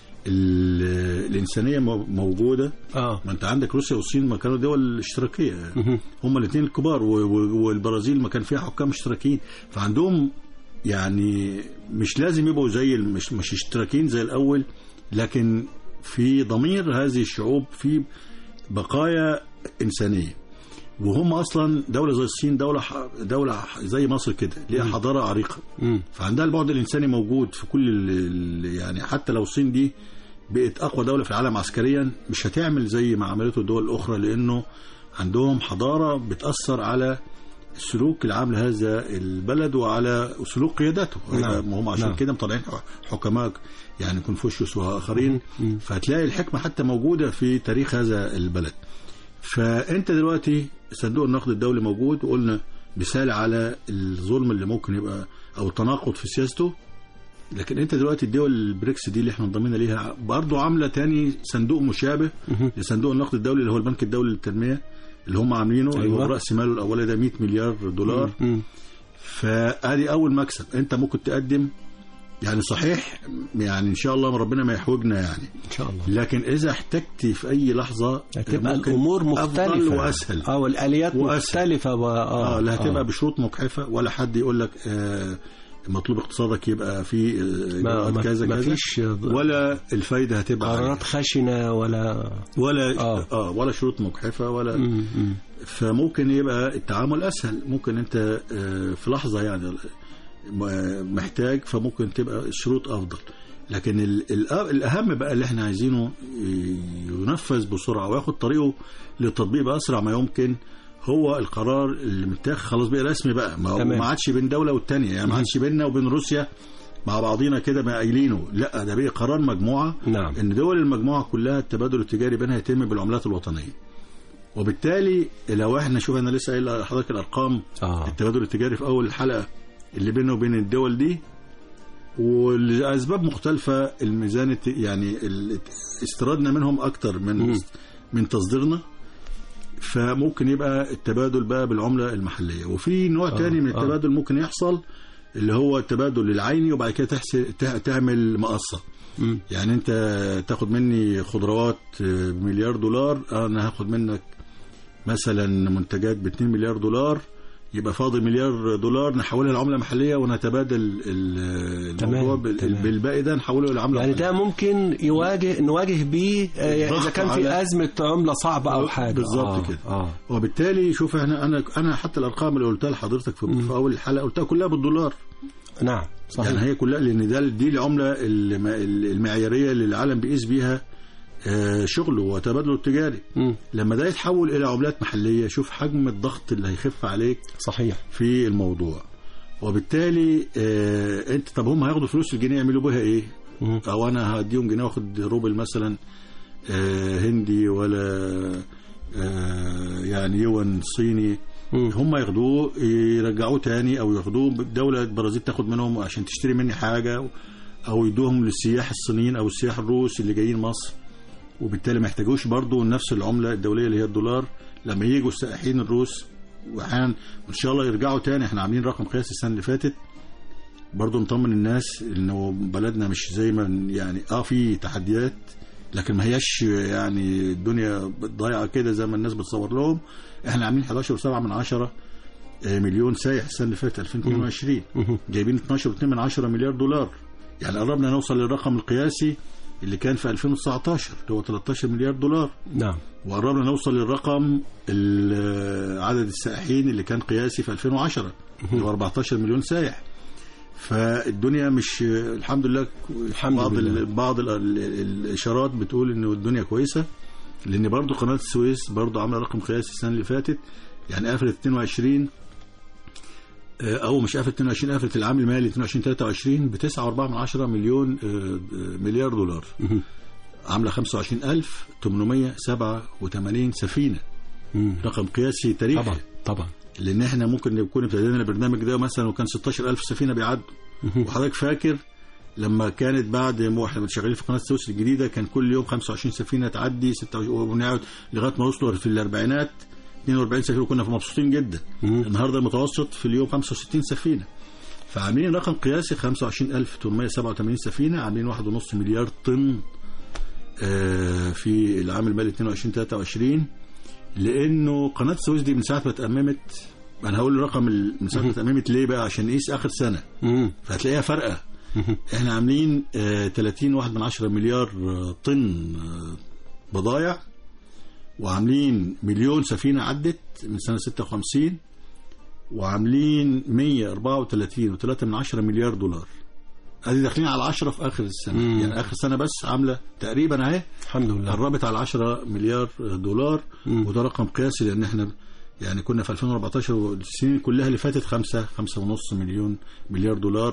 ال- الإنسانية مو- موجودة اه ما أنت عندك روسيا والصين ما كانوا دول اشتراكية هم الاثنين الكبار و- و- والبرازيل ما كان فيها حكام اشتراكيين فعندهم يعني مش لازم يبقوا زي ال- مش مش اشتراكيين زي الأول لكن في ضمير هذه الشعوب في بقايا إنسانية وهم اصلا دوله زي الصين دوله ح- دوله ح- زي مصر كده ليها حضاره عريقه مم. فعندها البعد الانساني موجود في كل ال- ال- يعني حتى لو الصين دي بقت اقوى دوله في العالم عسكريا مش هتعمل زي ما عملته الدول الاخرى لانه عندهم حضاره بتاثر على السلوك العام لهذا البلد وعلى سلوك قيادته نعم. هم عشان نعم. كده مطلعين حكماء يعني كونفوشيوس واخرين فهتلاقي الحكمه حتى موجوده في تاريخ هذا البلد فانت دلوقتي صندوق النقد الدولي موجود وقلنا مثال على الظلم اللي ممكن يبقى او التناقض في سياسته لكن انت دلوقتي الدول البريكس دي اللي احنا انضمينا ليها برضه عامله تاني صندوق مشابه لصندوق النقد الدولي اللي هو البنك الدولي للتنميه اللي هم عاملينه اللي هو أيوة. راس ماله الاولي ده 100 مليار دولار مم. فادي اول مكسب انت ممكن تقدم يعني صحيح يعني ان شاء الله ربنا ما يحوجنا يعني ان شاء الله لكن اذا احتجت في اي لحظه هتبقى ممكن الامور مختلفه افضل واسهل اه والاليات وأسهل. مختلفه و... اه اه لا هتبقى بشروط مجحفه ولا حد يقول لك آه مطلوب اقتصادك يبقى في آه، ما إجراءات ما كذا ما كذا فيش ولا الفايده هتبقى عالية. قرارات خشنه ولا ولا آه. اه ولا شروط مجحفه ولا مم. مم. فممكن يبقى التعامل اسهل ممكن انت آه، في لحظه يعني م- محتاج فممكن تبقى الشروط افضل لكن ال- ال- الاهم بقى اللي احنا عايزينه ينفذ بسرعه وياخد طريقه للتطبيق باسرع ما يمكن هو القرار اللي متاخد خلاص بقى رسمي بقى ما هو تمام. ما عادش بين دوله والتانيه يعني ما عادش بيننا وبين روسيا مع بعضينا كده ما قايلينه لا ده بقى قرار مجموعه نعم. ان دول المجموعه كلها التبادل التجاري بينها يتم بالعملات الوطنيه وبالتالي لو احنا شوف انا لسه قايل لحضرتك الارقام آه. التبادل التجاري في اول الحلقه اللي بينه وبين الدول دي ولاسباب مختلفه الميزان الت- يعني ال- استيرادنا منهم اكتر من من تصديرنا فممكن يبقى التبادل بقى بالعمله المحليه وفي نوع تاني من آه. التبادل ممكن يحصل اللي هو التبادل العيني وبعد كده تحسن تع- تعمل مقصه مم. يعني انت تاخد مني خضروات آه، بمليار دولار انا هاخد منك مثلا منتجات ب 2 مليار دولار يبقى فاضل مليار دولار نحولها لعمله محليه ونتبادل ال- تمام، الموضوع بال- تمام. بالباقي ده نحوله لعمله يعني محلية. ده ممكن يواجه نواجه بيه آه، اذا ضغط كان في على- ازمه عمله صعبه او حاجه بالظبط آه، كده. اه وبالتالي شوف احنا انا انا حتى الارقام اللي قلتها لحضرتك في, في اول الحلقه قلتها كلها بالدولار نعم صحيح يعني هي كلها لان ده دي العمله الم- المعياريه اللي العالم بيقيس بيها آه، شغله وتبادله التجاري مم. لما ده يتحول الى عملات محليه شوف حجم الضغط اللي هيخف عليك صحيح في الموضوع وبالتالي آه انت طب هم هياخدوا فلوس الجنيه يعملوا بيها ايه؟ مم. او انا هديهم جنيه واخد روبل مثلا آه هندي ولا آه يعني يوان صيني مم. هم ياخدوه يرجعوه تاني او ياخدوه دولة البرازيل تاخد منهم عشان تشتري مني حاجة او يدوهم للسياح الصينيين او السياح الروس اللي جايين مصر وبالتالي ما يحتاجوش برضه نفس العملة الدولية اللي هي الدولار لما يجوا السائحين الروس واحيانا وان شاء الله يرجعوا تاني احنا عاملين رقم قياسي السنة اللي فاتت برضه نطمن الناس انه بلدنا مش زي ما يعني اه في تحديات لكن ما هياش يعني الدنيا ضايعه كده زي ما الناس بتصور لهم احنا عاملين 11.7 من عشرة آه، مليون سايح السنه اللي فاتت 2022 جايبين 12.2 من عشرة مليار دولار يعني قربنا نوصل للرقم القياسي اللي كان في 2019 اللي هو 13 مليار دولار نعم وقربنا نوصل للرقم ال- عدد السائحين اللي كان قياسي في 2010 اللي هو 14 مليون سائح فالدنيا مش الحمد لله الحمد بعض لله. ال- بعض ال- ال- الاشارات بتقول ان الدنيا كويسه لان برضو قناه السويس برضو عامله رقم قياسي السنه اللي فاتت يعني قفلت 22 آه، او مش قفلت 22 قفلت العام المالي 22 23 ب 9.4 من عشرة مليون آه، آه، مليار دولار عامله 25887 سفينه مم. رقم قياسي تاريخي طبعا طبعا لان احنا ممكن نكون ابتدينا البرنامج ده مثلا وكان 16000 سفينه بيعدوا وحضرتك فاكر لما كانت بعد ما احنا شغالين في قناه السويس الجديده كان كل يوم 25 سفينه تعدي 26 ونقعد لغايه ما وصلوا في الاربعينات 42 سفينه وكنا مبسوطين جدا النهارده المتوسط في اليوم 65 سفينه فعاملين رقم قياسي 25887 سفينه عاملين 1.5 مليار طن آه، في العام المالي 22 23 لانه قناه السويس دي من ساعه ما اتأممت انا هقول الرقم ال- من ساعه ما اتأممت ليه بقى عشان نقيس اخر سنه مم. فهتلاقيها فارقه احنا عاملين آه، 30 واحد من عشرة مليار آه، طن آه، بضايع وعاملين مليون سفينه عدت من سنه 56 وعاملين 134 و3 من عشرة مليار دولار ادي داخلين على 10 في اخر السنه مم. يعني اخر سنه بس عامله تقريبا اهي الحمد لله قربت على 10 مليار دولار مم. وده رقم قياسي لان احنا يعني كنا في 2014 والسنين كلها اللي فاتت 5 5 ونص مليون مليار دولار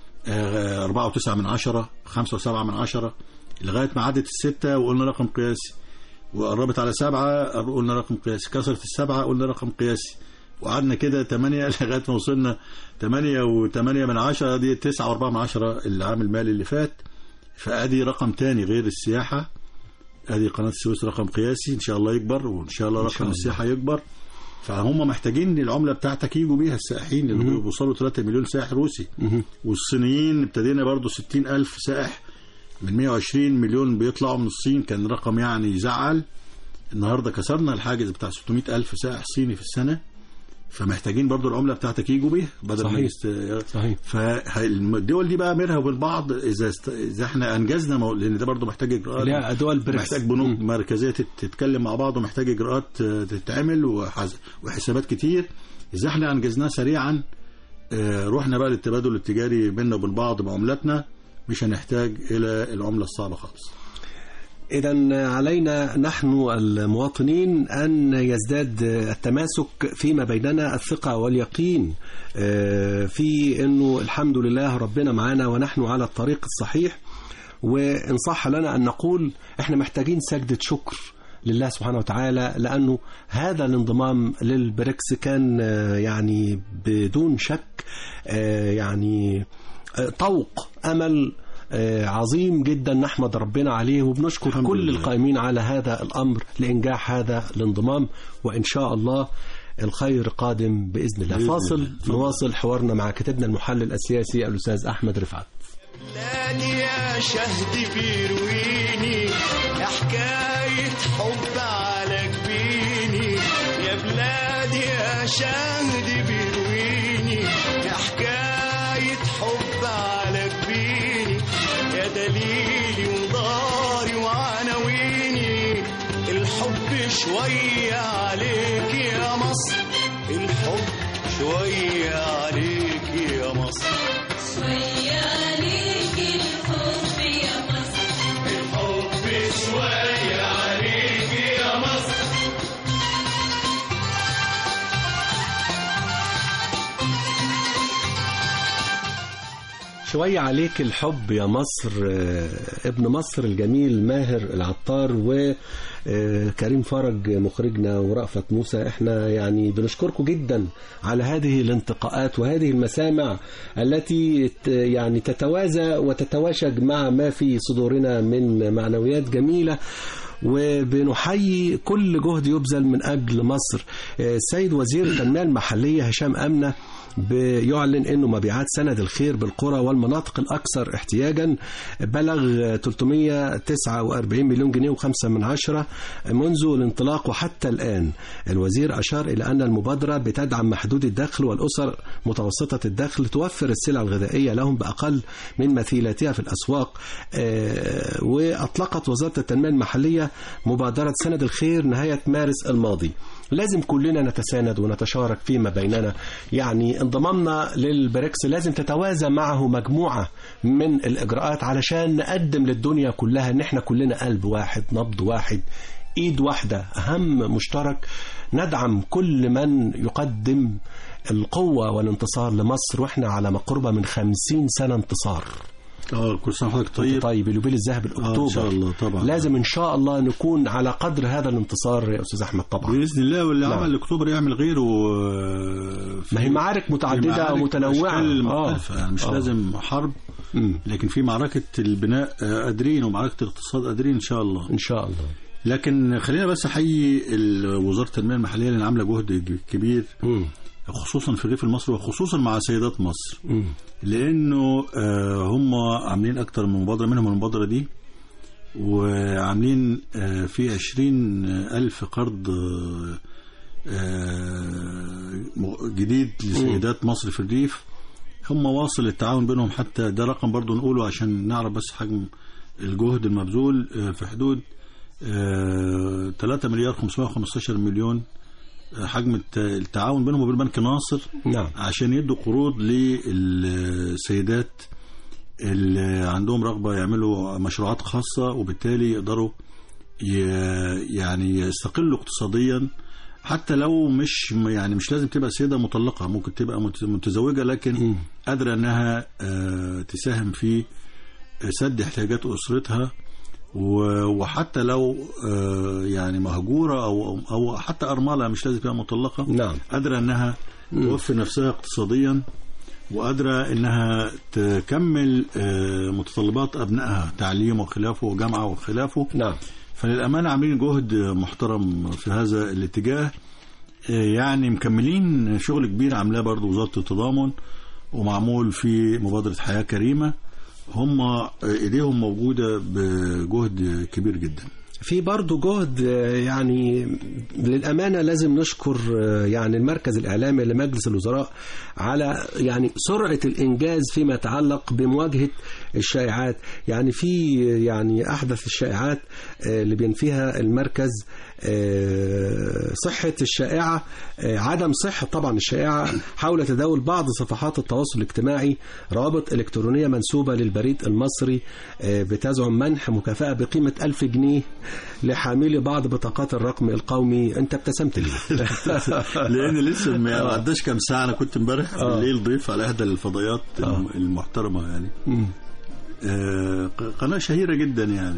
4 و9 من عشرة 5 و7 من عشرة لغايه ما عدت الستة وقلنا رقم قياسي وقربت على سبعة قلنا رقم قياسي كسرت السبعة قلنا رقم قياسي وقعدنا كده 8 لغايه ما وصلنا 8 و8 من عشرة دي 9 و4 من عشرة العام المالي اللي فات فادي رقم تاني غير السياحه ادي قناه السويس رقم قياسي ان شاء الله يكبر وان شاء الله إن رقم شاء الله. السياحه يكبر فهم محتاجين العمله بتاعتك يجوا بيها السائحين اللي بيوصلوا 3 مليون سائح روسي والصينيين ابتدينا برضو 60 ألف سائح من 120 مليون بيطلعوا من الصين كان رقم يعني يزعل النهارده كسرنا الحاجز بتاع 600 ألف سائح صيني في السنة فمحتاجين برضو العملة بتاعتك يجوا بيها بدل ما صحيح. يست... صحيح فالدول دي بقى بينها وبين بعض اذا است... اذا احنا انجزنا مو... لان ده برضو محتاج اجراءات ليها دول بريكس محتاج بنوك مركزيه تت- تتكلم مع بعض ومحتاج اجراءات آه، تتعمل وحز... وحسابات كتير اذا احنا انجزناه سريعا آه، رحنا بقى للتبادل التجاري بيننا وبين بعض بعملاتنا مش هنحتاج الى العمله الصعبه خالص إذا علينا نحن المواطنين أن يزداد التماسك فيما بيننا الثقة واليقين آه، في أنه الحمد لله ربنا معنا ونحن على الطريق الصحيح وإن صح لنا أن نقول إحنا محتاجين سجدة شكر لله سبحانه وتعالى لأنه هذا الانضمام للبريكس كان آه، يعني بدون شك آه، يعني آه، طوق أمل آه، عظيم جدا نحمد ربنا عليه وبنشكر الحمد كل لله. القائمين على هذا الأمر لإنجاح هذا الانضمام وإن شاء الله الخير قادم بإذن الله بإذن فاصل الله. اتفضل. نواصل حوارنا مع كاتبنا المحلل السياسي الأستاذ أحمد رفعت بلادي يا شهد بيرويني يا حكاية حب على جبيني يا بلادي يا شهد بيرويني يا حكاية حب على جبيني يا دليلي وداري وعناويني الحب شوية عليك يا مصر الحب شوية عليك يا مصر شوية عليك الحب يا مصر الحب شوية عليك يا مصر شوية عليك الحب يا مصر آه، ابن مصر الجميل ماهر العطار وكريم فرج مخرجنا ورأفت موسى احنا يعني بنشكركم جدا على هذه الانتقاءات وهذه المسامع التي ت- يعني تتوازى وتتواشج مع ما في صدورنا من معنويات جميلة وبنحيي كل جهد يبذل من أجل مصر آه، السيد وزير التنمية المحلية هشام أمنة بيعلن انه مبيعات سند الخير بالقرى والمناطق الاكثر احتياجا بلغ 349 مليون جنيه وخمسة من عشرة منذ الانطلاق وحتى الان الوزير اشار الى ان المبادره بتدعم محدود الدخل والاسر متوسطه الدخل توفر السلع الغذائيه لهم باقل من مثيلاتها في الاسواق آه، واطلقت وزاره التنميه المحليه مبادره سند الخير نهايه مارس الماضي لازم كلنا نتساند ونتشارك فيما بيننا يعني انضمامنا للبريكس لازم تتوازى معه مجموعة من الإجراءات علشان نقدم للدنيا كلها ان احنا كلنا قلب واحد نبض واحد ايد واحدة هم مشترك ندعم كل من يقدم القوة والانتصار لمصر واحنا على مقربة من خمسين سنة انتصار اه كل سنه وحضرتك طيب, طيب طيب اليوبيل الذهبي آه، الأكتوبر ان شاء الله طبعا لازم ان شاء الله نكون على قدر هذا الانتصار يا استاذ احمد طبعا باذن الله واللي نعم. عمل اكتوبر يعمل غيره آه، في- ما هي معارك متعددة في معارك ومتنوعة أشكال آه. مختلفة يعني مش آه. لازم حرب مم. لكن في معركة البناء آه، قادرين ومعركة الاقتصاد قادرين إن شاء الله ان شاء الله لكن خلينا بس أحيي ال- وزارة التنمية المحلية اللي عاملة جهد كبير مم. خصوصا في الريف المصري وخصوصا مع سيدات مصر مم. لأنه آه، هم عاملين أكتر من مبادرة منهم المبادرة دي وعاملين آه، في عشرين ألف قرض آه، آه، م- جديد لسيدات مصر في الريف هم واصل التعاون بينهم حتى ده رقم برضو نقوله عشان نعرف بس حجم الجهد المبذول آه، في حدود آه، 3 مليار 515 مليون آه، حجم الت- التعاون بينهم وبين بنك ناصر نعم عشان يدوا قروض للسيدات اللي عندهم رغبة يعملوا مشروعات خاصة وبالتالي يقدروا ي- يعني يستقلوا اقتصاديا حتى لو مش يعني مش لازم تبقى سيدة مطلقة ممكن تبقى مت- متزوجة لكن مم. قادرة انها آه، تساهم في سد احتياجات أسرتها و- وحتى لو آه، يعني مهجورة أو أو حتى أرملة مش لازم تبقى مطلقة نعم قادرة انها توفر نفسها اقتصاديا وقادرة انها تكمل آه، متطلبات ابنائها تعليم وخلافه وجامعة وخلافه نعم فللأمانة عاملين جهد محترم في هذا الاتجاه آه، يعني مكملين شغل كبير عاملاه برضو وزارة التضامن ومعمول في مبادرة حياة كريمة هم آه، ايديهم موجودة بجهد كبير جدا في برضه جهد آه، يعني للأمانة لازم نشكر آه، يعني المركز الإعلامي لمجلس الوزراء على يعني سرعة الإنجاز فيما يتعلق بمواجهة الشائعات يعني في يعني أحدث الشائعات آه، اللي بينفيها المركز آه، صحة الشائعة آه، عدم صحة طبعا الشائعة حول تداول بعض صفحات التواصل الاجتماعي روابط إلكترونية منسوبة للبريد المصري آه، بتزعم منح مكافأة بقيمة ألف جنيه لحاملي بعض بطاقات الرقم القومي أنت ابتسمت ليه؟ لان لسه ما عداش كام ساعه انا كنت امبارح بالليل ضيف على احدى الفضائيات الم- المحترمه يعني مم. آه، قناه شهيره جدا يعني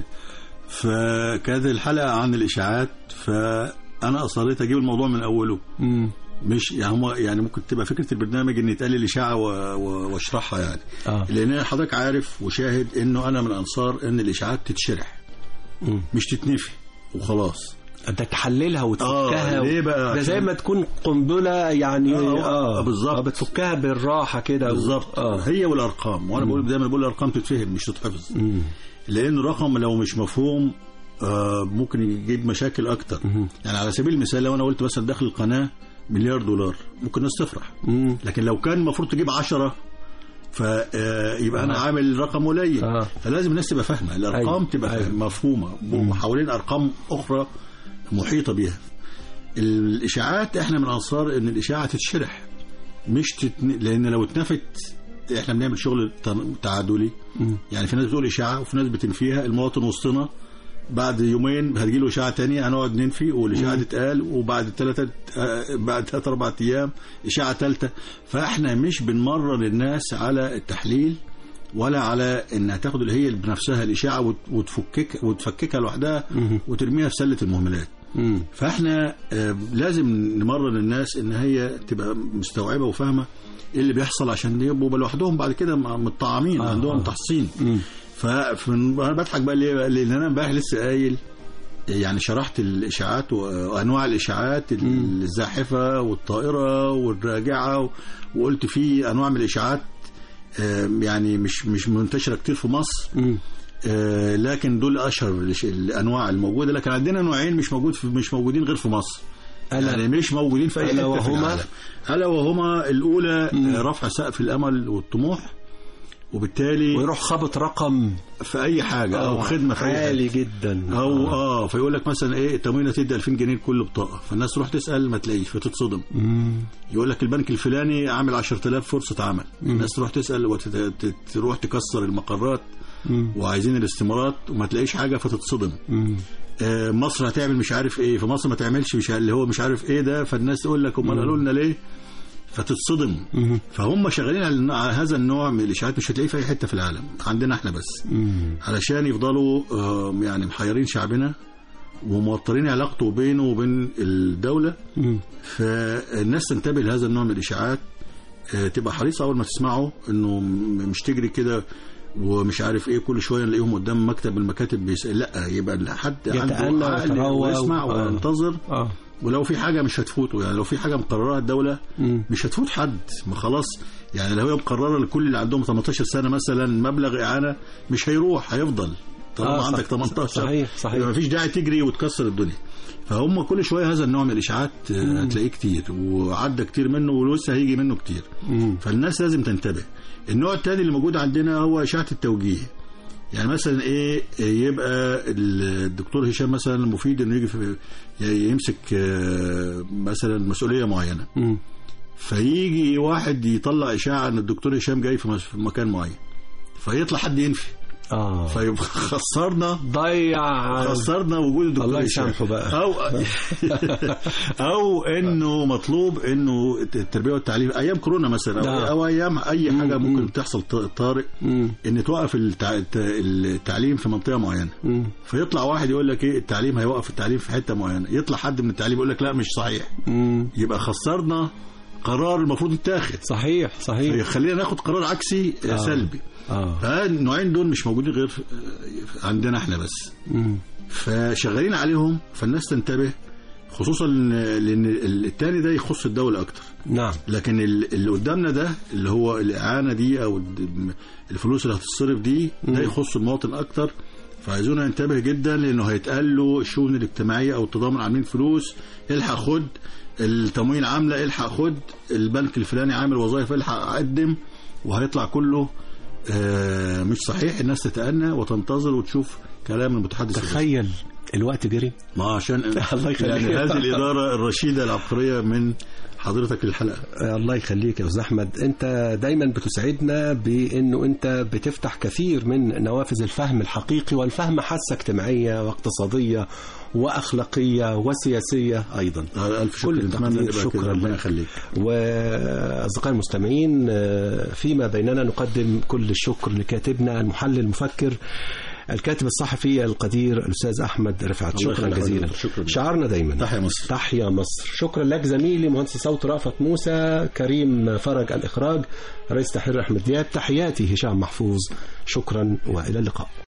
فكانت الحلقه عن الاشاعات فانا اصريت اجيب الموضوع من اوله مم. مش يعني هم يعني ممكن تبقى فكره البرنامج ان يتقال لي الاشاعه و- و- واشرحها يعني آه. لان حضرتك عارف وشاهد انه انا من انصار ان الاشاعات تتشرح مم. مش تتنفي وخلاص انت تحللها وتفكها آه، ليه بقى؟ ده زي عشان- ما تكون قنبله يعني آه، اه آه، بالظبط. آه، بتفكها بالراحه كده بالظبط اه هي والارقام وانا بقول دايما بقول الارقام تتفهم مش تتحفظ مم. لان الرقم لو مش مفهوم آه ممكن يجيب مشاكل اكتر يعني على سبيل المثال لو انا قلت مثلا داخل القناه مليار دولار ممكن الناس تفرح مم. لكن لو كان المفروض تجيب 10 فيبقى انا عامل رقم قليل آه. فلازم الناس تبقى فاهمه الارقام أيوة. تبقى أيوة. مفهومه وحوالين ارقام اخرى محيطه بيها الاشاعات احنا من انصار ان الاشاعه تتشرح مش تتن... لان لو اتنفت احنا بنعمل شغل تن- تعادلي يعني في ناس بتقول اشاعه وفي ناس بتنفيها المواطن وسطنا بعد يومين هتجي له اشاعه ثانيه هنقعد ننفي والاشاعه تتقال وبعد ثلاثه بعد ثلاث اربع ايام اشاعه ثالثه فاحنا مش بنمرن الناس على التحليل ولا على انها تاخد اللي هي بنفسها الاشاعه وت- وتفكك وتفككها لوحدها وترميها في سله المهملات مم. فاحنا آه، لازم نمرن الناس ان هي تبقى مستوعبه وفاهمه ايه اللي بيحصل عشان يبقوا لوحدهم بعد كده م- متطعمين آه، عندهم آه. تحصين مم. فانا بضحك بقى ليه بقى؟ لان انا امبارح لسه قايل يعني شرحت الاشاعات و- وانواع الاشاعات الزاحفه والطائره والراجعه و- وقلت في انواع من الاشاعات آه، يعني مش مش منتشره كتير في مصر مم. آه، لكن دول اشهر الش- الانواع الموجوده لكن عندنا نوعين مش موجود في مش موجودين غير في مصر ألا- يعني مش موجودين في اي ألا حته في وهما؟ العالم الا وهما الاولى آه، رفع سقف الامل والطموح وبالتالي ويروح خابط رقم في اي حاجه او خدمه في اي عالي حاجه جدا او اه فيقول لك مثلا ايه التموين هتدي 2000 جنيه لكل بطاقه فالناس تروح تسال ما تلاقيش فتتصدم مم. يقول لك البنك الفلاني عامل 10000 فرصه عمل الناس تروح تسال وتروح تكسر المقرات مم. وعايزين الاستمارات وما تلاقيش حاجه فتتصدم مم. آه، مصر هتعمل مش عارف ايه فمصر ما تعملش مش اللي هو مش عارف ايه ده فالناس تقول لك امال قالوا لنا ليه فتتصدم مم. فهم شغالين على على هذا النوع من الاشاعات مش هتلاقيه في اي حته في العالم عندنا احنا بس مم. علشان يفضلوا آه، يعني محيرين شعبنا وموترين علاقته بينه وبين الدوله مم. فالناس تنتبه لهذا النوع من الاشاعات آه، تبقى حريصه اول ما تسمعه انه م- مش تجري كده ومش عارف ايه كل شويه نلاقيهم قدام مكتب من المكاتب بيسال لا يبقى حد يتأنى عنده عقل ويتروى ويسمع و- آه. وينتظر اه ولو في حاجه مش هتفوته يعني لو في حاجه مقررها الدوله مم. مش هتفوت حد ما خلاص يعني لو هي مقرره لكل اللي عندهم 18 سنه مثلا مبلغ اعانه مش هيروح هيفضل طالما آه، آه صح- عندك 18 صحيح- صحيح. يبقى مفيش داعي تجري وتكسر الدنيا فهم كل شويه هذا النوع من الاشاعات آه، هتلاقيه كتير وعدى كتير منه ولسه هيجي منه كتير مم. فالناس لازم تنتبه النوع الثاني اللي موجود عندنا هو اشاعه التوجيه يعني مثلا ايه يبقى الدكتور هشام مثلا المفيد انه يجي في يمسك آه، مثلا مسؤوليه معينه مم. فيجي واحد يطلع اشاعه ان الدكتور هشام جاي في مس- في مكان معين فيطلع حد ينفي اه فيبقى خسرنا ضيع خسرنا وجود الدكتور الله هشام. يسامحه بقى. او او انه مطلوب انه التربيه والتعليم ايام كورونا مثلا نعم. او, أو ايام اي حاجه مم. ممكن تحصل ط- طارئ مم. ان توقف التع... التعليم في منطقه معينه مم. فيطلع واحد يقول لك ايه التعليم هيوقف التعليم في حته معينه يطلع حد من التعليم يقول لك لا مش صحيح مم. يبقى خسرنا قرار المفروض يتاخد صحيح صحيح خلينا ناخد قرار عكسي آه. آه. سلبي اه فالنوعين دول مش موجودين غير في- عندنا احنا بس مم. فشغالين عليهم فالناس تنتبه خصوصا لان الثاني ده يخص الدوله اكتر نعم لكن ال- اللي قدامنا ده اللي هو الاعانه دي او الد- الفلوس اللي هتتصرف دي ده يخص المواطن اكتر فعايزونا ننتبه جدا لانه هيتقال له الشؤون الاجتماعيه او التضامن عاملين فلوس الحق خد التموين عامله الحق خد البنك الفلاني عامل وظائف الحق قدم وهيطلع كله آه، مش صحيح الناس تتأنى وتنتظر وتشوف كلام المتحدث الرسمي. تخيل الوقت جري ما عشان الله يخليك. يعني هذه الإدارة الرشيدة العبقرية من حضرتك للحلقة الله يخليك يا استاذ احمد انت دايما بتسعدنا بانه انت بتفتح كثير من نوافذ الفهم الحقيقي والفهم حاسه اجتماعيه واقتصاديه واخلاقيه وسياسيه ايضا ألف شكر كل نتمنى التقدير نبقى كده شكرا ربنا لك. يخليك واصدقائي المستمعين آه، فيما بيننا نقدم كل الشكر لكاتبنا المحلل المفكر الكاتب الصحفي القدير الاستاذ احمد رفعت الله شكرا يخليك جزيلا حضرتك. شكرا. شعارنا دايما تحيا مصر تحيا مصر شكرا لك زميلي مهندس صوت رأفت موسى كريم فرج الإخراج رئيس تحرير أحمد دياب تحياتي هشام محفوظ شكرا وإلى اللقاء